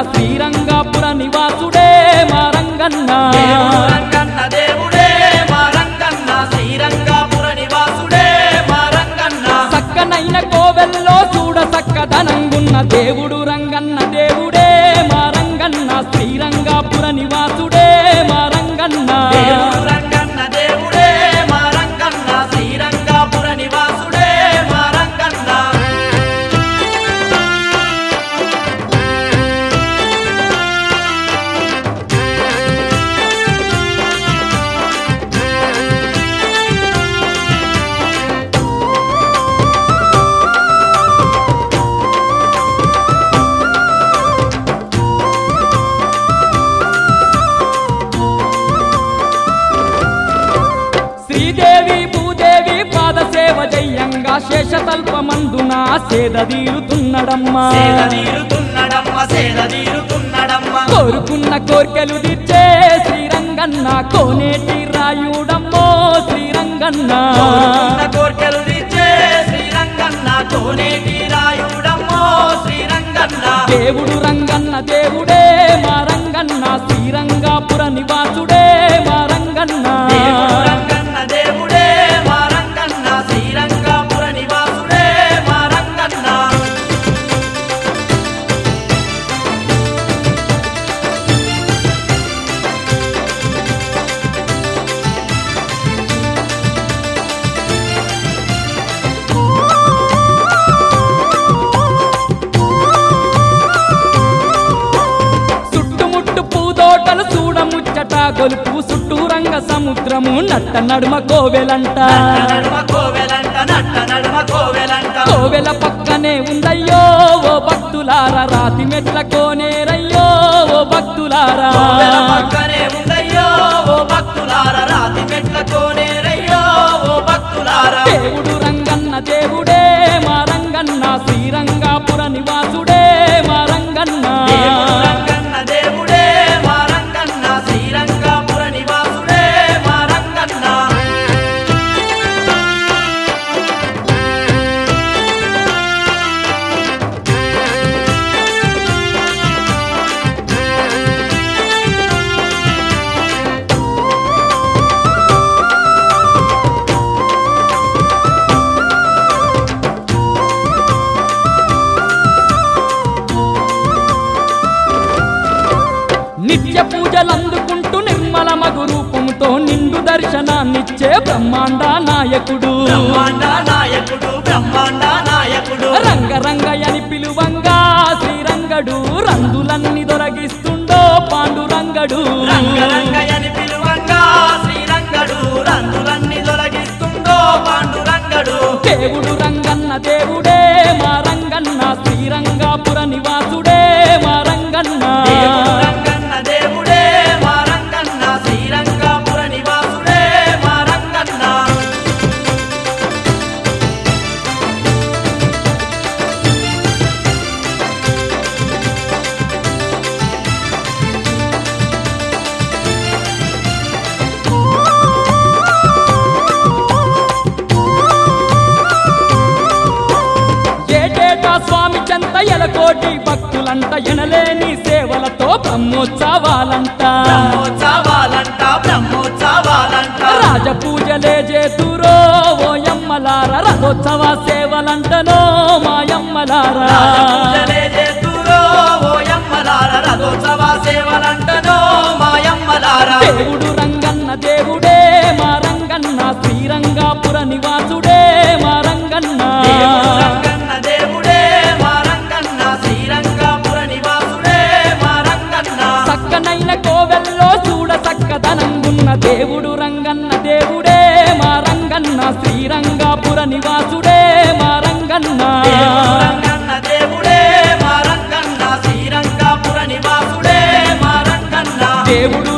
శ్రీరంగాపుర నివాసుడే మా రంగన్న దేవుడు రంగన్న దేవుడే మా రంగన్న శ్రీరంగాపుర నివాసుడే మా రంగన్న సక్కనైన కోవెల్లో చూడ సక్కదనంగున్న దేవుడు రంగన్న దేవుడే మా రంగన్న శ్రీరంగాపుర నివాసుడే మా రంగన్న దేవుడు రంగన్న దేవుడే మా రంగన్న శ్రీరంగాపుర నివాసుడే మా రంగన్న శ్రీదేవి భూదేవి పాద సేవ జయ్యంగా శేషతల్పమందున సేద తీరుతున్నడమ్మా సేద తీరుతున్నడమ్మ సేద తీరుతున్నడమ్మ కోరుకున్న కోర్కెలు తీర్చే శ్రీరంగన్న కోనేటి రాయుడమ్మో శ్రీరంగన్న కోరుకున్న కోర్కెలు తీర్చే శ్రీరంగన్న కోనేటి రాయుడమ్మో శ్రీరంగన్న దేవుడు రంగన్న దేవుడే మా రంగన్న శ్రీరంగాపుర నివాసుడే మా రంగన్న దేవుడు రంగన్న దేవుడే మా రంగన్న శ్రీరంగాపుర నివాసుడే మా రంగన్న చుట్టుముట్టు పూదోటలు చూడముచ్చట గొలుపు చుట్టూ రంగ సముద్రము నట్ట నడుమ కోవెలంట నట్ట నడుమ కోవెలంట నట్ట నడుమ కోవెలంట కోవెల పక్కనే ఉందయ్యో ఓ భక్తులారా రాతి మెట్ల కోనేరయ్యో ఓ భక్తులారా కోవెల పక్కనే ఉందయ్యో ఓ భక్తులార రాతి మెట్ల కోనేరయ్యో ఓ భక్తులార దేవుడు రంగన్న దేవుడే మా రంగన్న శ్రీరంగాపుర నివాసుడే మా రంగన్న దేవుడు రంగన్న దేవుడే మా రంగన్న శ్రీరంగాపుర నివాసుడే మా రంగన్న నిత్య పూజలందుకుంటూ నిర్మల మగు రూపంతో నిండు దర్శనాన్నిచ్చే బ్రహ్మాండ నాయకుడు బ్రహ్మాండ నాయకుడు బ్రహ్మాండ నాయకుడు రంగరంగయని పిలువంగా శ్రీరంగడు రంగులన్నీ దొరగిస్తుండో పాండురంగడు రంగరంగయని పిలువంగా శ్రీరంగడు రంగులన్నీ తొలగిస్తుండో పాండురంగడు దేవుడు రంగన్న దేవుడే మా రంగన్న శ్రీరంగాపుర నివాసుడే మా రంగన్న దేవుడు రంగన్న దేవుడే మా రంగన్న శ్రీరంగాపుర నివాసుడే మా రంగన్న ఏటేటా స్వామి చెంత ఎలకోటి భక్తులంట ఎనలేని సేవలతో బ్రహ్మోత్సవాలంట బ్రహ్మోత్సవాలంట బ్రహ్మోత్సవాలంట రాజపూజలే చేతురో ఓయమ్మలార రథోత్సవ సేవలంటనో మాయమ్మలారా రాజపూజలే చేతురో ఓయమ్మలార రథోత్సవ సేవలంటనో మాయమ్మలార దేవుడు రంగన్న దేవుడే మా రంగన్న శ్రీరంగాపుర నివాసుడే మా రంగన్న దేవుడు రంగన్న దేవుడే మా రంగన్న శ్రీరంగాపుర నివాసుడే మా రంగన్న చక్కనైన కోవెల్లో చూడ చక్కదనంగున్న దేవుడు రంగన్న దేవుడే మా రంగన్న శ్రీరంగాపుర నివాసుడే మా రంగన్న దేవుడు రంగన్న దేవుడే మా రంగన్న శ్రీరంగాపుర నివాసుడే మా రంగన్న దేవుడు